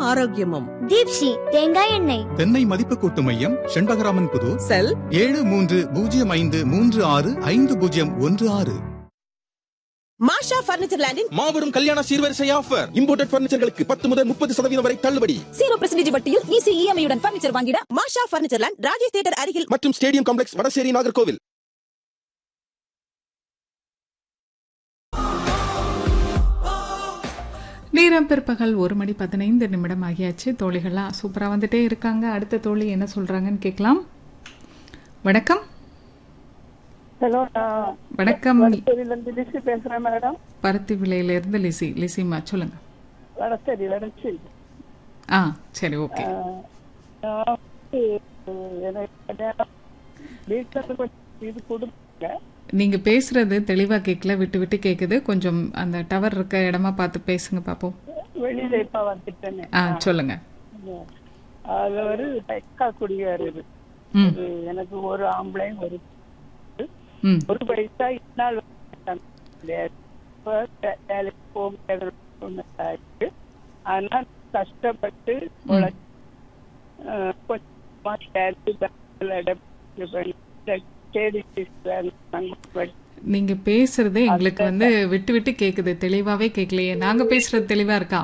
ஆரோக்கியமும் தீப்ஷி தேங்காய் எண்ணெய் தென்னை மதிப்பு கூட்டு மையம் செண்பகராமன் புது செல் ஏழு மூன்று பூஜ்ஜியம் ஐந்து மூன்று ஆறு ஐந்து பூஜ்ஜியம் ஒன்று ஆறு மாஷா பர்னிச்சர் லேண்டின் மாபெரும் கல்யாண சீர்வரிசை ஆஃபர் இம்போர்ட்டட் பர்னிச்சர்களுக்கு பத்து முதல் முப்பது சதவீதம் வரை தள்ளுபடி ஜீரோ பர்சன்டேஜ் வட்டியில் ஈஸி இஎம்ஐயுடன் பர்னிச்சர் வாங்கிட Masha furniture land Rajesh theatre அருகில் மற்றும் ஸ்டேடியம் காம்ப்ளெக்ஸ் வடசேரி நாகர்கோவில் நேரம் பிற்பகல் ஒரு மணி பதினைந்து நிமிடம் ஆகியாச்சு தோழிகள்லாம் சூப்பராக வந்துட்டே இருக்காங்க அடுத்த தோழி என்ன சொல்றாங்கன்னு கேட்கலாம் வணக்கம் ஹலோ வணக்கம் வடசேரியிலேருந்து லிசி பேசுகிறேன் மேடம் பருத்தி விலையிலிருந்து லிசி லிசிமா சொல்லுங்க வடசேரி வடசேரி ஆ சரி ஓகே நான் வந்து எனக்கு கல்யாணம் வீட்டில் இருந்து கொஞ்சம் இது கொடுங்க நீங்க பேசுறது தெளிவா கேட்கல விட்டு விட்டு கேக்குது கொஞ்சம் அந்த டவர் இருக்க இடமா பார்த்து பேசுங்க பாப்போம் வெளியில இப்போ வந்துட்டேன்னு ஆ சொல்லுங்க அது ஒரு தைக்கா குடிகார் இது ம் இது எனக்கு ஒரு ஆம்பளையும் ஒரு ம் ஒரு பைசா இந்நாள் வரைக்கும் கிடையாது இப்போ வே- வேலைக்கு போக முடியாத சூழ்நிலை ஆயிடுச்சு ஆனால் கஷ்டப்பட்டு உழைச்சு அஹ், கொஞ்சமா சேர்த்து பேங்க்ல deposit பண்ணி தேடி நாங்கள் நீங்க பேசுறது எங்களுக்கு வந்து விட்டு விட்டு கேக்குது தெளிவாவே கேட்கலையே நாங்க பேசுறது தெளிவா இருக்கா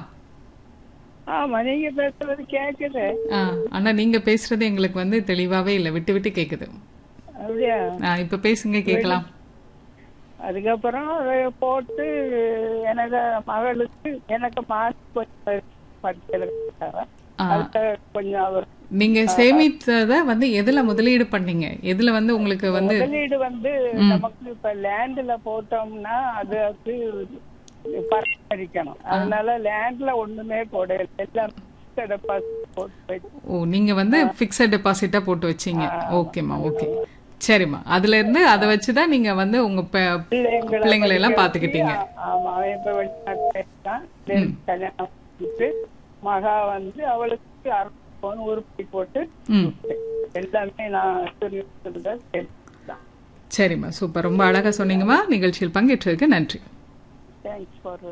ஆமா நீங்க பேசுறது கேக்குது ஆ ஆனா நீங்க பேசுறது எங்களுக்கு வந்து தெளிவாவே இல்ல விட்டு விட்டு கேக்குது அப்படியா ஆ, இப்ப பேசுங்க கேட்கலாம் அதுக்கப்புறம் அதை போட்டு எனக்கு மகளுக்கு எனக்கு மாற்றி கொஞ்சம் படிக்கிறதுக்காக ஆ. அதுக்கு கொஞ்சம் அவர் நீங்க சேமித்தத வந்து எதுல முதலீடு பண்ணீங்க எதுல வந்து உங்களுக்கு வந்து முதலீடு வந்து நமக்கு இப்ப லேண்ட்ல போட்டோம்னா அது அது பராமரிக்கணும் அதனால லேண்ட்ல ஒண்ணுமே போடல எல்லாம் deposit போட்டு வச்சு ஓ நீங்க வந்து பிக்ஸட் டெபாசிட்டா போட்டு வச்சீங்க ஓகேம்மா ஓகே சரிம்மா அதுல இருந்து அதை வச்சுதான் நீங்க வந்து உங்க ப- பிள்ளைங்களை எல்லாம் பாத்துக்கிட்டீங்க ஆமா அவன் இப்ப வெளிநாட்டுல இருக்கான் பிள்ளைகளுக்கு கல்யாணம் பண்ணிட்டு மகா வந்து அவளுக்கு அரை பவுன் உருப்படி போட்டு ம் எல்லாமே நான் சொல்லிதான் சரிம்மா சூப்பர் ரொம்ப அழகா சொன்னீங்கம்மா நிகழ்ச்சியில் பங்கேற்றதுக்கு நன்றி தேங்க்ஸ் ஃபார்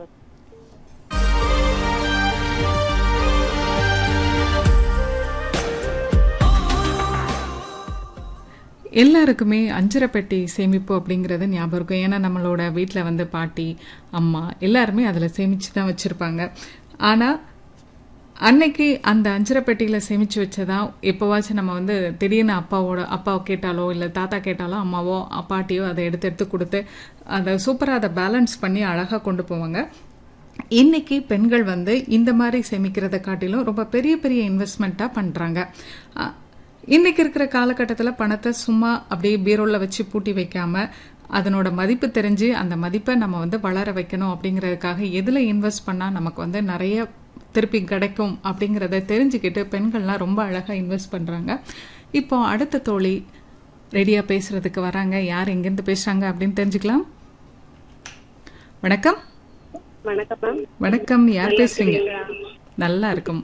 எல்லாருக்குமே அஞ்சரை பெட்டி சேமிப்பு அப்படிங்கிறது ஞாபகம் இருக்கும் ஏன்னா நம்மளோட வீட்டில் வந்து பாட்டி அம்மா எல்லாருமே அதில் சேமித்து தான் வச்சுருப்பாங்க ஆனால் அன்னைக்கு அந்த அஞ்சரை பெட்டியில் சேமித்து வச்சதா எப்போவாச்சும் நம்ம வந்து திடீர்னு அப்பாவோட அப்பாவை கேட்டாலோ இல்லை தாத்தா கேட்டாலோ அம்மாவோ பாட்டியோ அதை எடுத்து எடுத்து கொடுத்து அதை சூப்பராக அதை பேலன்ஸ் பண்ணி அழகாக கொண்டு போவாங்க இன்னைக்கு பெண்கள் வந்து இந்த மாதிரி சேமிக்கிறத காட்டிலும் ரொம்ப பெரிய பெரிய இன்வெஸ்ட்மெண்ட்டாக பண்ணுறாங்க இன்னைக்கு இருக்கிற காலகட்டத்தில் பணத்தை சும்மா அப்படியே பீரோவில் வச்சு பூட்டி வைக்காம அதனோட மதிப்பு தெரிஞ்சு அந்த மதிப்பை நம்ம வந்து வளர வைக்கணும் அப்படிங்கிறதுக்காக எதில் இன்வெஸ்ட் பண்ணால் நமக்கு வந்து நிறைய திருப்பி கிடைக்கும் அப்படிங்கிறத தெரிஞ்சுக்கிட்டு பெண்கள்லாம் ரொம்ப அழகாக இன்வெஸ்ட் பண்ணுறாங்க இப்போ அடுத்த தோழி ரெடியாக பேசுறதுக்கு வராங்க யார் எங்கேருந்து பேசுகிறாங்க அப்படின்னு தெரிஞ்சுக்கலாம் வணக்கம் வணக்கம் மேம் வணக்கம் யார் பேசுறீங்க நல்லா இருக்கும்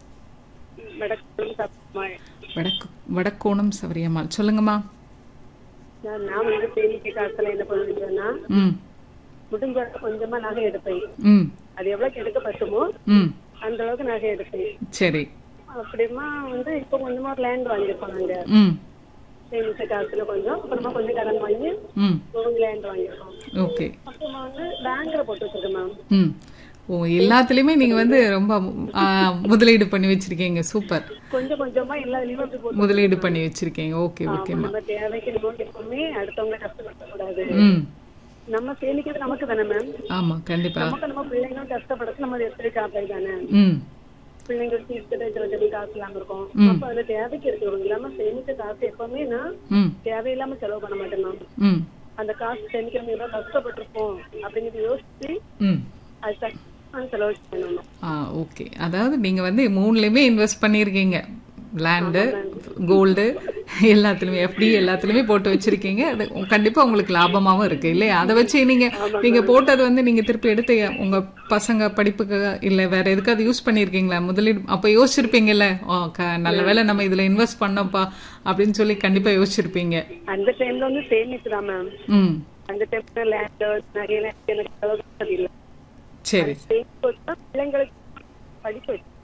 வணக்கம் வடக்கு வடக்கோணம் சவரியம்மாள் சொல்லுங்கம்மா நான் வந்து சேமிக்க காசுல என்ன பண்ணுவேன்னா ம் முடிஞ்ச கொஞ்சமா நகை எடுப்பேன் ம் அது எவ்வளவுக்கு எடுக்க பட்டுமோ ம் அந்த அளவுக்கு நகை எடுப்பேன் சரி அப்படிமா வந்து இப்போ கொஞ்சமா ஒரு லேண்ட் வாங்கியிருக்கோம் நாங்க ம் சேமிச்ச காசுல கொஞ்சம் அப்புறமா கொஞ்சம் கடன் வாங்கி ம் ஒரு லேண்ட் வாங்கியிருக்கோம் ஓகே அப்புறமா வந்து பேங்க்ல போட்டு வச்சிருக்கேன் மேம் ம் ஓ எல்லாத்துலேயுமே நீங்கள் வந்து ரொம்ப ஆ, முதலீடு பண்ணி வச்சிருக்கீங்க சூப்பர் கொஞ்சம் கொஞ்சமா எல்லாத்துலயுமே அப்படி போட்டு முதலீடு பண்ணி வச்சிருக்கீங்க ஓகே ஓகேம்மா நம்ம தேவைக்கு நம்ம எப்பவுமே அடுத்தவங்க கஷ்டப்படுத்த கூடாது ம் நம்ம சேமிக்கிறது நமக்கு தானே மேம் ஆமாம் கண்டிப்பா நமக்கு நம்ம பிள்ளைங்களும் கஷ்டப்படுறது நம்ம எப்படி காப்பாய் தானே ம் பிள்ளைங்க ஃபீஸ் சில செடி காசு இல்லாம இருக்கும் அப்ப அதுல தேவைக்கு இருக்கிறவங்க இல்லாம சேமிச்ச காசு எப்பவுமே நான் ம் தேவையில்லாம செலவு பண்ண மாட்டேன் மேம் ம் அந்த காசு சேமிக்கிறவங்க எவ்வளவு கஷ்டப்பட்டிருப்போம் அப்படிங்கறத யோசிச்சு ம் அது சக்தி செலவு பண்ணணும் ஆ ஓகே அதாவது நீங்கள் வந்து மூணுலேயுமே இன்வெஸ்ட் பண்ணியிருக்கீங்க லேண்டு கோல்டு எல்லாத்துலேயுமே எஃப்டி எல்லாத்துலேயுமே போட்டு வச்சிருக்கீங்க அது கண்டிப்பாக உங்களுக்கு லாபமாகவும் இருக்குது இல்லையா அதை வச்சு நீங்கள் நீங்கள் போட்டது வந்து நீங்கள் திருப்பி எடுத்து உங்கள் பசங்க படிப்புக்கு இல்லை வேற எதுக்காவது யூஸ் பண்ணியிருக்கீங்களா முதலீடு அப்போ யோசிச்சிருப்பீங்கல்ல ஓ க நல்ல வேளை நம்ம இதில் இன்வெஸ்ட் பண்ணோம்ப்பா அப்படின்னு சொல்லி கண்டிப்பாக யோசிச்சிருப்பீங்க அந்த டைம்ல வந்து சேமிச்சுதான் மேம் ம் அந்த டைம்ல லேண்ட் நிறைய எனக்கு அளவுக்கு இல்லை சரி சேமிப்பு வச்சா பிள்ளைங்களுக்கு படிப்பு வச்சு